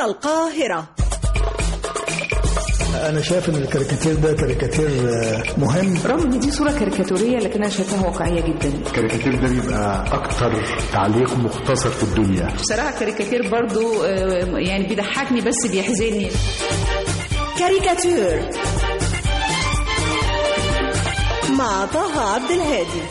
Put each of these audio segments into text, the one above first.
إلى القاهرة انا شايف ان الكاريكاتير ده كاريكاتير آه، مهم رغم ان دي صوره كاريكاتوريه لكن انا شايفاها واقعيه جدا الكاريكاتير ده بيبقى اكتر تعليق مختصر في الدنيا بصراحه كاريكاتير برضو آه، يعني بيضحكني بس بيحزنني كاريكاتير مع طه عبد الهادي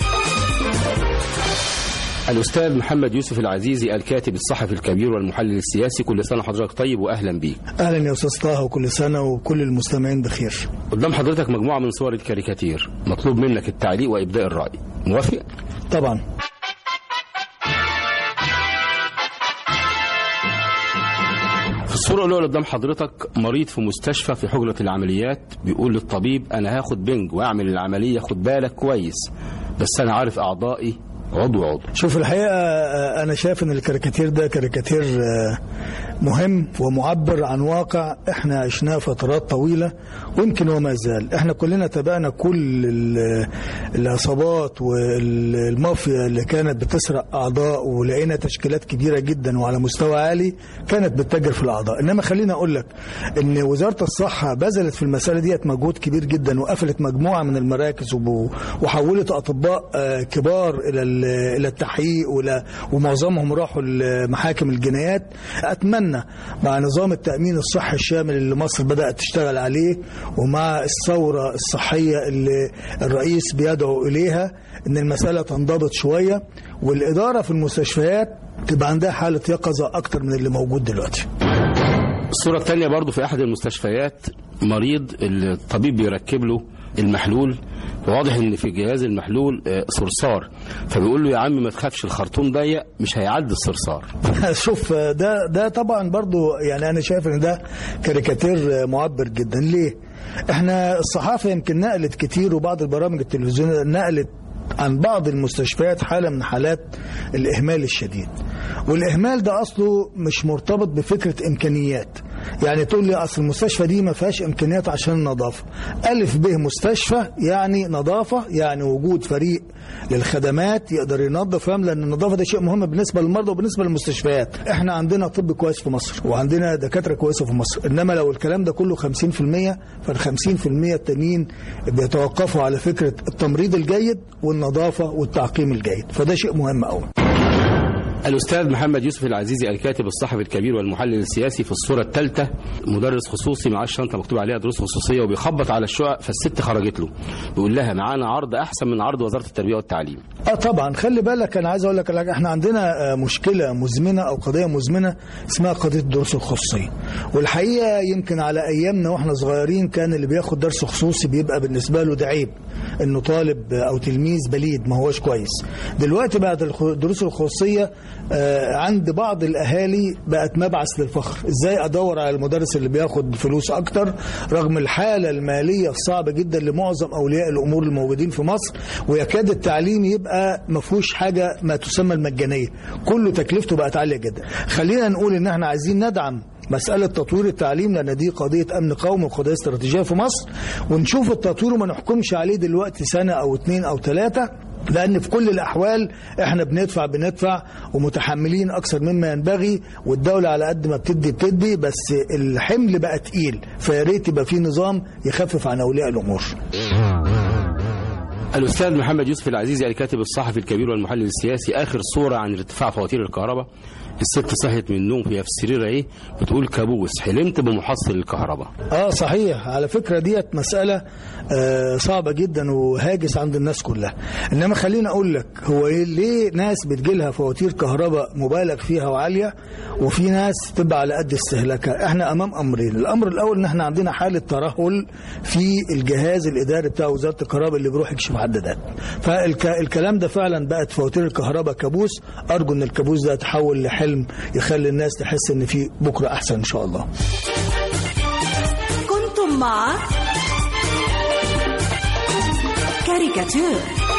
الأستاذ محمد يوسف العزيزي الكاتب الصحفي الكبير والمحلل السياسي كل سنة حضرتك طيب وأهلا بيك اهلا يا استاذ طه وكل سنه وكل المستمعين بخير قدام حضرتك مجموعة من صور الكاريكاتير مطلوب منك التعليق وإبداء الرأي موافق؟ طبعا في الصورة الأولى قدام حضرتك مريض في مستشفى في حجرة العمليات بيقول للطبيب أنا هاخد بنج وأعمل العملية خد بالك كويس بس أنا عارف أعضائي عضو عضو شوف الحقيقه آه، انا شايف ان الكاريكاتير ده كاريكاتير آه، مهم ومعبر عن واقع احنا عشناه فترات طويله ويمكن وما زال احنا كلنا تابعنا كل ال- العصابات والمافيا اللي كانت بتسرق اعضاء ولقينا تشكيلات كبيره جدا وعلى مستوى عالي كانت بتتاجر في الاعضاء انما خليني اقول لك ان وزاره الصحه بذلت في المساله ديت مجهود كبير جدا وقفلت مجموعه من المراكز وب- وحولت اطباء آه، كبار الى ال- الى التحقيق ولا- ومعظمهم راحوا لمحاكم الجنايات اتمنى مع نظام التامين الصحي الشامل اللي مصر بدات تشتغل عليه ومع الثوره الصحيه اللي الرئيس بيدعو اليها ان المساله تنضبط شويه والاداره في المستشفيات تبقى عندها حاله يقظه اكتر من اللي موجود دلوقتي الصورة الثانية برضو في أحد المستشفيات مريض الطبيب بيركب له المحلول واضح ان في جهاز المحلول آه، صرصار فبيقول له يا عم ما تخافش الخرطوم ضيق مش هيعدي الصرصار شوف ده ده طبعا برضو يعني انا شايف ان ده كاريكاتير معبر جدا ليه احنا الصحافه يمكن نقلت كتير وبعض البرامج التلفزيونيه نقلت عن بعض المستشفيات حاله من حالات الاهمال الشديد والاهمال ده اصله مش مرتبط بفكره امكانيات يعني تقول لي اصل المستشفى دي ما فيهاش امكانيات عشان النظافه الف ب مستشفى يعني نظافه يعني وجود فريق للخدمات يقدر ينظف فاهم لان النظافه ده شيء مهم بالنسبه للمرضى وبالنسبه للمستشفيات احنا عندنا طب كويس في مصر وعندنا دكاتره كويسه في مصر انما لو الكلام ده كله 50% فال 50% التانيين بيتوقفوا على فكره التمريض الجيد والنظافه والتعقيم الجيد فده شيء مهم قوي الأستاذ محمد يوسف العزيزي الكاتب الصحفي الكبير والمحلل السياسي في الصورة الثالثة مدرس خصوصي معاه الشنطة مكتوب عليها دروس خصوصية وبيخبط على الشقق فالست خرجت له بيقول لها معانا عرض أحسن من عرض وزارة التربية والتعليم اه طبعا خلي بالك انا عايز اقول لك على حاجة. احنا عندنا آه، مشكله مزمنه او قضيه مزمنه اسمها قضيه الدروس الخصوصيه والحقيقه يمكن على ايامنا واحنا صغيرين كان اللي بياخد درس خصوصي بيبقى بالنسبه له ده عيب انه طالب او تلميذ بليد ما هوش كويس دلوقتي بقت الخ- الدروس الخصوصيه آه، عند بعض الاهالي بقت مبعث للفخر ازاي ادور على المدرس اللي بياخد فلوس اكتر رغم الحاله الماليه الصعبه جدا لمعظم اولياء الامور الموجودين في مصر ويكاد التعليم يبقى ما فيهوش حاجه ما تسمى المجانيه كله تكلفته بقت عاليه جدا خلينا نقول ان احنا عايزين ندعم مسألة تطوير التعليم لأن دي قضية أمن قومي وقضية استراتيجية في مصر ونشوف التطوير وما نحكمش عليه دلوقتي سنة أو اتنين أو ثلاثة لأن في كل الأحوال إحنا بندفع بندفع ومتحملين أكثر مما ينبغي والدولة على قد ما بتدي بتدي بس الحمل بقى تقيل فيا ريت يبقى في نظام يخفف عن أولياء الأمور. الأستاذ محمد يوسف العزيزي الكاتب الصحفي الكبير والمحلل السياسي آخر صورة عن ارتفاع فواتير الكهرباء الست صحت من النوم وهي في سريرها إيه بتقول كابوس حلمت بمحصل الكهرباء اه صحيح على فكره ديت مساله آه صعبه جدا وهاجس عند الناس كلها انما خليني اقول لك هو إيه ليه ناس بتجيلها فواتير كهرباء مبالغ فيها وعاليه وفي ناس تبقى على قد استهلاكها احنا امام امرين الامر الاول ان احنا عندنا حاله ترهل في الجهاز الاداري بتاع وزاره الكهرباء اللي بيروح يكشف عدادات فالكلام ده فعلا بقت فواتير الكهرباء كابوس ارجو ان الكابوس ده يتحول لحلم يخلي الناس تحس ان في بكره احسن ان شاء الله كنتم مع كاريكاتير